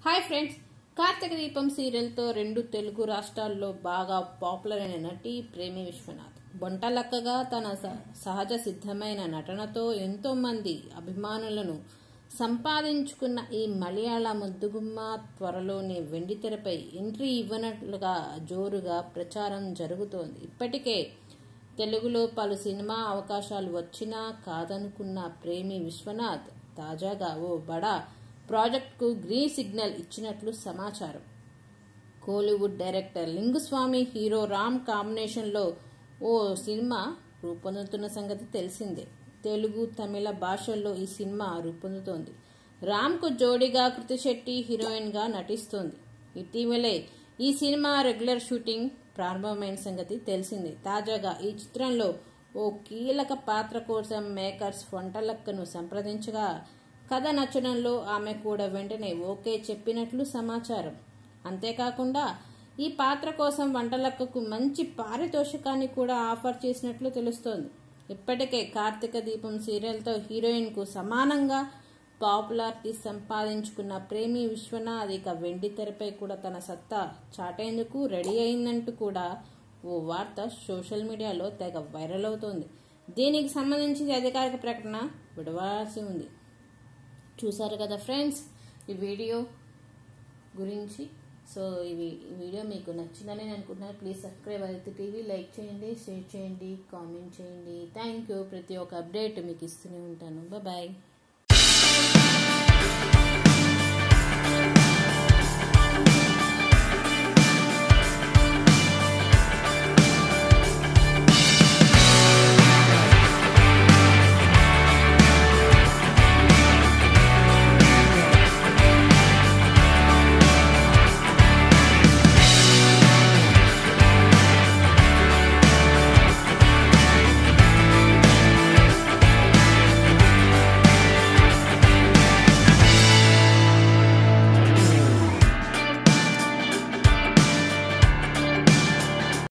hi friends Karthika దీపం సీరియల్తో రెండు తెలుగు రాష్ట్రాల్లో బాగా పాపులర్ అయిన నటి ప్రేమి విశ్వనాథ్ బొంటలక్కగా తన స- సహజ సిద్ధమైన నటనతో ఎంతో మంది అభిమానులను సంపాదించుకున్న ఈ మలయాళ ముద్దుగుమ్మ త్వరలోనే వెండితెరపై ఎంట్రీ ఇవ్వనట్లుగా జోరుగా ప్రచారం జరుగుతోంది ఇప్పటికే తెలుగులో పలు సినిమా అవకాశాలు వచ్చినా కాదనుకున్న ప్రేమి విశ్వనాథ్ తాజాగా ఓ బడా ప్రాజెక్టుకు గ్రీన్ సిగ్నల్ ఇచ్చినట్లు సమాచారం కోలీవుడ్ డైరెక్టర్ లింగుస్వామి హీరో రామ్ కాంబినేషన్లో ఓ సినిమా రూపొందుతున్న సంగతి తెలిసిందే తెలుగు తమిళ భాషల్లో ఈ సినిమా రూపొందుతోంది రామ్కు జోడీగా కృతి శెట్టి హీరోయిన్గా నటిస్తోంది ఇటీవలే ఈ సినిమా రెగ్యులర్ షూటింగ్ ప్రారంభమైన సంగతి తెలిసిందే తాజాగా ఈ చిత్రంలో ఓ కీలక పాత్ర కోసం మేకర్స్ వంటలక్కను సంప్రదించగా కథ నచ్చడంలో ఆమె కూడా వెంటనే ఓకే చెప్పినట్లు సమాచారం అంతేకాకుండా ఈ పాత్ర కోసం వంటలక్కకు మంచి పారితోషికాన్ని కూడా ఆఫర్ చేసినట్లు తెలుస్తోంది ఇప్పటికే కార్తీక దీపం సీరియల్తో హీరోయిన్కు సమానంగా పాపులారిటీ సంపాదించుకున్న ప్రేమి విశ్వనాథ్ ఇక వెండి తెరపై కూడా తన సత్తా చాటేందుకు రెడీ అయిందంటూ కూడా ఓ వార్త సోషల్ మీడియాలో తెగ వైరల్ అవుతోంది దీనికి సంబంధించి అధికారిక ప్రకటన విడవాల్సి ఉంది చూసారు కదా ఫ్రెండ్స్ ఈ వీడియో గురించి సో ఇవి ఈ వీడియో మీకు నచ్చిందని నేను అనుకుంటున్నాను ప్లీజ్ సబ్స్క్రైబ్ అయితే టీవీ లైక్ చేయండి షేర్ చేయండి కామెంట్ చేయండి థ్యాంక్ యూ ప్రతి ఒక్క అప్డేట్ మీకు ఇస్తూనే ఉంటాను బాయ్